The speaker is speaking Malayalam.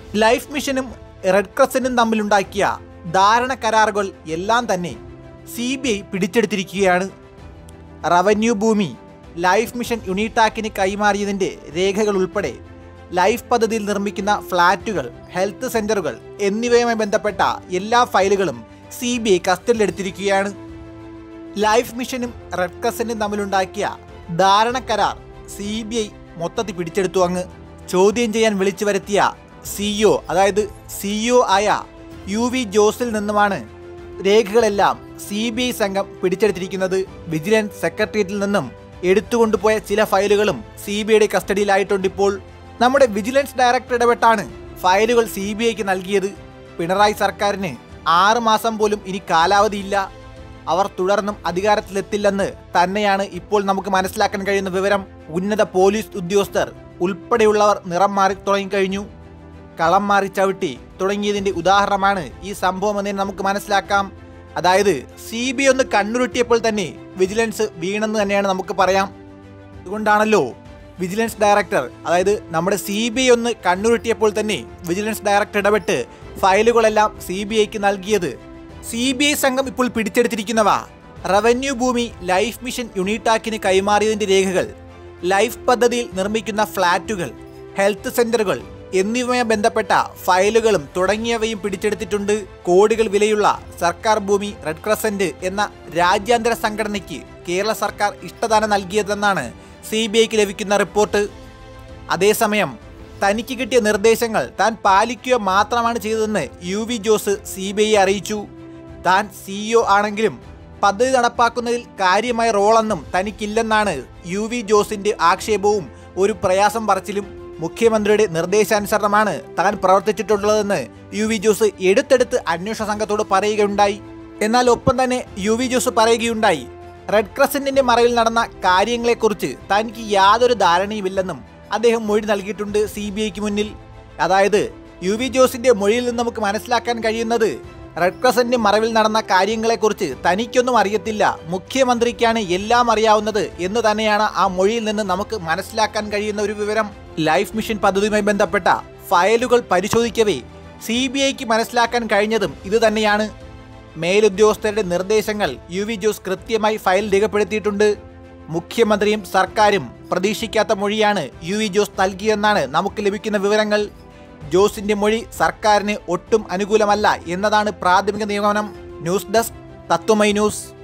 ലൈഫ് മിഷനും റെഡ് ക്രസന്റും തമ്മിലുണ്ടാക്കിയ ധാരണ കരാറുകൾ എല്ലാം തന്നെ സി ബി ഐ പിടിച്ചെടുത്തിരിക്കുകയാണ് റവന്യൂ ഭൂമി ലൈഫ് മിഷൻ യുണിടാക്കിന് കൈമാറിയതിൻ്റെ രേഖകൾ ഉൾപ്പെടെ ലൈഫ് പദ്ധതിയിൽ നിർമ്മിക്കുന്ന ഫ്ളാറ്റുകൾ ഹെൽത്ത് സെന്ററുകൾ എന്നിവയുമായി ബന്ധപ്പെട്ട എല്ലാ ഫയലുകളും സി ബി ഐ കസ്റ്റഡിയിലെടുത്തിരിക്കുകയാണ് ലൈഫ് മിഷനും റെഡ് ക്രസന്റും തമ്മിലുണ്ടാക്കിയ ധാരണ കരാർ സി ബി ഐ മൊത്തത്തിൽ പിടിച്ചെടുത്തു അങ്ങ് ചോദ്യം ചെയ്യാൻ വിളിച്ചു വരുത്തിയ സിഇഒ അതായത് സിഇഒ ആയ യു വി ജോസിൽ നിന്നുമാണ് രേഖകളെല്ലാം സി ബി ഐ സംഘം പിടിച്ചെടുത്തിരിക്കുന്നത് വിജിലൻസ് സെക്രട്ടേറിയറ്റിൽ നിന്നും എടുത്തുകൊണ്ടുപോയ ചില ഫയലുകളും സി ബി ഐയുടെ കസ്റ്റഡിയിലായിട്ടുണ്ട് ഇപ്പോൾ നമ്മുടെ വിജിലൻസ് ഡയറക്ടർ ഇടപെട്ടാണ് ഫയലുകൾ സി ബി ഐക്ക് നൽകിയത് പിണറായി സർക്കാരിന് ആറ് മാസം പോലും ഇനി കാലാവധിയില്ല അവർ തുടർന്നും അധികാരത്തിലെത്തില്ലെന്ന് തന്നെയാണ് ഇപ്പോൾ നമുക്ക് മനസ്സിലാക്കാൻ കഴിയുന്ന വിവരം ഉന്നത പോലീസ് ഉദ്യോഗസ്ഥർ ഉൾപ്പെടെയുള്ളവർ നിറം മാറി തുടങ്ങിക്കഴിഞ്ഞു കളം മാറി ചവിട്ടി തുടങ്ങിയതിന്റെ ഉദാഹരണമാണ് ഈ സംഭവം എന്ന് നമുക്ക് മനസ്സിലാക്കാം അതായത് സി ബി ഒന്ന് കണ്ണുരുട്ടിയപ്പോൾ തന്നെ വിജിലൻസ് വീണെന്ന് തന്നെയാണ് നമുക്ക് പറയാം അതുകൊണ്ടാണല്ലോ വിജിലൻസ് ഡയറക്ടർ അതായത് നമ്മുടെ സി ബി ഐ ഒന്ന് കണ്ണുരുട്ടിയപ്പോൾ തന്നെ വിജിലൻസ് ഡയറക്ടർ ഇടപെട്ട് ഫയലുകളെല്ലാം സി ബി ഐക്ക് നൽകിയത് സി ബി ഐ സംഘം ഇപ്പോൾ പിടിച്ചെടുത്തിരിക്കുന്നവ റവന്യൂ ഭൂമി ലൈഫ് മിഷൻ യുണിടാക്കിന് കൈമാറിയതിന്റെ രേഖകൾ ലൈഫ് പദ്ധതിയിൽ നിർമ്മിക്കുന്ന ഫ്ളാറ്റുകൾ ഹെൽത്ത് സെന്ററുകൾ എന്നിവയുമായി ബന്ധപ്പെട്ട ഫയലുകളും തുടങ്ങിയവയും പിടിച്ചെടുത്തിട്ടുണ്ട് കോടികൾ വിലയുള്ള സർക്കാർ ഭൂമി റെഡ് ക്രസന്റ് എന്ന രാജ്യാന്തര സംഘടനയ്ക്ക് കേരള സർക്കാർ ഇഷ്ടദാനം നൽകിയതെന്നാണ് സി ബി ഐക്ക് ലഭിക്കുന്ന റിപ്പോർട്ട് അതേസമയം തനിക്ക് കിട്ടിയ നിർദ്ദേശങ്ങൾ താൻ പാലിക്കുക മാത്രമാണ് ചെയ്തതെന്ന് U V Jose C B I അറിയിച്ചു താൻ സിഇഒ ആണെങ്കിലും പദ്ധതി നടപ്പാക്കുന്നതിൽ കാര്യമായ റോളൊന്നും തനിക്കില്ലെന്നാണ് യു വി ജോസിന്റെ ആക്ഷേപവും ഒരു പ്രയാസം പറച്ചിലും മുഖ്യമന്ത്രിയുടെ നിർദ്ദേശാനുസരണമാണ് താൻ പ്രവർത്തിച്ചിട്ടുള്ളതെന്ന് യു വി ജോസ് എടുത്തെടുത്ത് അന്വേഷണ സംഘത്തോട് പറയുകയുണ്ടായി എന്നാൽ ഒപ്പം തന്നെ യു വി ജോസ് പറയുകയുണ്ടായി റെഡ് ക്രസന്റിന്റെ മറവിൽ നടന്ന കാര്യങ്ങളെക്കുറിച്ച് തനിക്ക് യാതൊരു ധാരണയുമില്ലെന്നും അദ്ദേഹം മൊഴി നൽകിയിട്ടുണ്ട് സി ബി ഐക്ക് മുന്നിൽ അതായത് യു വി ജോസിന്റെ മൊഴിയിൽ നിന്ന് നമുക്ക് മനസ്സിലാക്കാൻ കഴിയുന്നത് റെഡ് ക്രസന്റ് മറവിൽ നടന്ന കാര്യങ്ങളെക്കുറിച്ച് തനിക്കൊന്നും അറിയത്തില്ല മുഖ്യമന്ത്രിക്കാണ് എല്ലാം അറിയാവുന്നത് എന്ന് തന്നെയാണ് ആ മൊഴിയിൽ നിന്ന് നമുക്ക് മനസ്സിലാക്കാൻ കഴിയുന്ന ഒരു വിവരം ലൈഫ് മിഷൻ പദ്ധതിയുമായി ബന്ധപ്പെട്ട ഫയലുകൾ പരിശോധിക്കവേ സി ബി ഐക്ക് മനസ്സിലാക്കാൻ കഴിഞ്ഞതും ഇത് തന്നെയാണ് മേലുദ്യോഗസ്ഥരുടെ നിർദ്ദേശങ്ങൾ യു വി ജോസ് കൃത്യമായി ഫയൽ രേഖപ്പെടുത്തിയിട്ടുണ്ട് മുഖ്യമന്ത്രിയും സർക്കാരും പ്രതീക്ഷിക്കാത്ത മൊഴിയാണ് യു വി ജോസ് നൽകിയെന്നാണ് നമുക്ക് ലഭിക്കുന്ന വിവരങ്ങൾ ജോസിന്റെ മൊഴി സർക്കാരിന് ഒട്ടും അനുകൂലമല്ല എന്നതാണ് പ്രാഥമിക നിഗമനം ന്യൂസ് ഡെസ്ക് തത്വമൈ ന്യൂസ്